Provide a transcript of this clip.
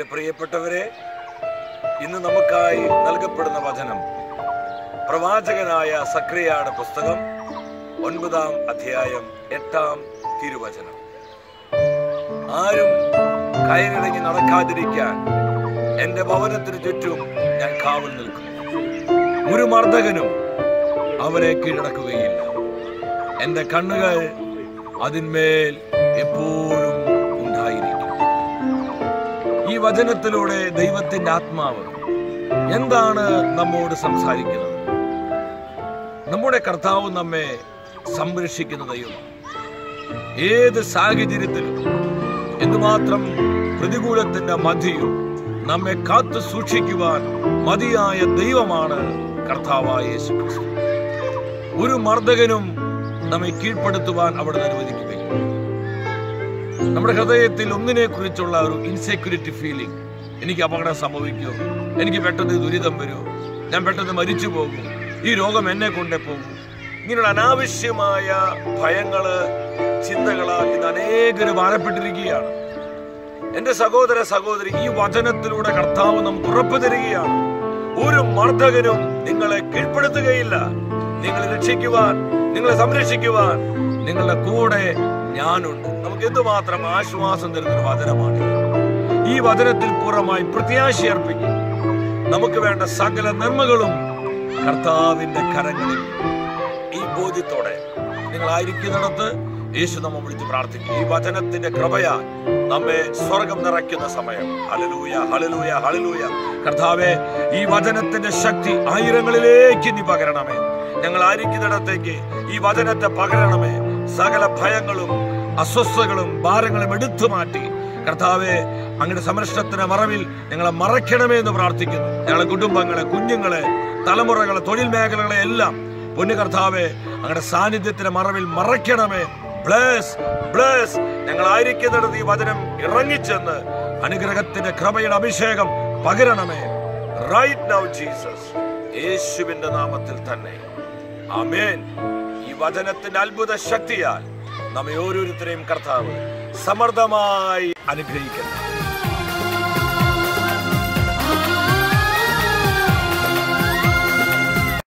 പ്രിയപ്പെട്ടവരെ ഇന്ന് നമുക്കായി നൽകപ്പെടുന്ന വചനം പ്രവാചകനായ സക്രിയയുടെ പുസ്തകം ഒൻപതാം അധ്യായം എട്ടാം തിരുവചനം ആരും കയറിറങ്ങി നടക്കാതിരിക്കാൻ എന്റെ ഭവനത്തിന് ചുറ്റും ഞാൻ കാവൽ നിൽക്കും ഒരു മർദ്ദകനും അവരെ കീഴടക്കുകയില്ല എന്റെ കണ്ണുകൾ അതിന്മേൽ എപ്പോഴും ഉണ്ടായിരിക്കും ഈ വചനത്തിലൂടെ ദൈവത്തിന്റെ ആത്മാവ് എന്താണ് നമ്മോട് സംസാരിക്കുന്നത് നമ്മുടെ കർത്താവ് നമ്മെ സംരക്ഷിക്കുന്ന ദൈവം ഏത് സാഹചര്യത്തിലും എന്തുമാത്രം പ്രതികൂലത്തിന്റെ മധ്യയും നമ്മെ കാത്തു സൂക്ഷിക്കുവാൻ മതിയായ ദൈവമാണ് കർത്താവായ യേശു ക്രിസ്തു ഒരു മർദ്ദകനും നമ്മെ കീഴ്പ്പെടുത്തുവാൻ അവിടെ അനുവദിക്കുകയില്ല നമ്മുടെ ഹൃദയത്തിൽ ഒന്നിനെ കുറിച്ചുള്ള ഒരു ഇൻസെക്യൂരിറ്റി ഫീലിംഗ് എനിക്ക് അപകടം സംഭവിക്കൂ എനിക്ക് പെട്ടെന്ന് ദുരിതം വരൂ ഞാൻ പെട്ടെന്ന് മരിച്ചു പോകും ഈ രോഗം എന്നെ കൊണ്ടേ പോകും ഇങ്ങനെയുള്ള അനാവശ്യമായ ഭയങ്ങള് ചിന്തകളാൽ ഇന്ന് അനേകര് ഭാരപ്പെട്ടിരിക്കുകയാണ് എന്റെ സഹോദര സഹോദരി ഈ വചനത്തിലൂടെ കർത്താവ് നമുക്ക് ഉറപ്പു തരികയാണ് ഒരു മർദ്ദകനും നിങ്ങളെ കീഴ്പ്പെടുത്തുകയില്ല നിങ്ങളെ രക്ഷിക്കുവാൻ നിങ്ങളെ സംരക്ഷിക്കുവാൻ നിങ്ങളുടെ കൂടെ ഞാനുണ്ട് നമുക്ക് എന്തുമാത്രം ആശ്വാസം തരുന്ന ഒരു വചനമാണ് ഈ വചനത്തിൽ പൂർണ്ണമായി പ്രത്യാശ അർപ്പിക്കും നമുക്ക് വേണ്ട സകല നന്മകളും കർത്താവിന്റെ കരങ്ങളിൽ ഈ ബോധ്യത്തോടെ നിങ്ങളായിരിക്കുന്നിടത്ത് യേശു നമ്മെ വിളിച്ച് പ്രാർത്ഥിക്കും ഈ വചനത്തിന്റെ കൃപയാൽ നമ്മെ സ്വർഗം നിറയ്ക്കുന്ന സമയം ഹലലൂയ ഹലലൂയ ഹലലൂയ കർത്താവെ ഈ വചനത്തിന്റെ ശക്തി ആയിരങ്ങളിലേക്ക് നീ പകരണമേ ഞങ്ങൾ ആയിരിക്കുന്നിടത്തേക്ക് ഈ വചനത്തെ പകരണമേ സകല ഭയങ്ങളും അസ്വസ്ഥതകളും ഭാരങ്ങളും എടുത്തു മാറ്റി കർത്താവെ അങ്ങയുടെ സംരക്ഷണത്തിന് മറവിൽ ഞങ്ങളെ മറയ്ക്കണമേ എന്ന് പ്രാർത്ഥിക്കുന്നു ഞങ്ങളെ കുടുംബങ്ങളെ കുഞ്ഞുങ്ങളെ തലമുറകളെ തൊഴിൽ മേഖലകളെ എല്ലാം പൊന്നു കർത്താവെ അങ്ങയുടെ സാന്നിധ്യത്തിന്റെ മറവിൽ മറയ്ക്കണമേ ബ്ലേസ് ബ്ലേസ് ഞങ്ങൾ ആയിരിക്കുന്നിടത്ത് ഈ വചനം ഇറങ്ങിച്ചെന്ന് അനുഗ്രഹത്തിന്റെ കൃപയുടെ അഭിഷേകം പകരണമേ റൈറ്റ് നൗ ജീസസ് യേശുവിന്റെ നാമത്തിൽ തന്നെ അമേൻ ഈ വചനത്തിന്റെ അത്ഭുത ശക്തിയാൽ നമ്മെ ഓരോരുത്തരെയും കർത്താവ് സമർത്ഥമായി അനുഗ്രഹിക്കട്ടെ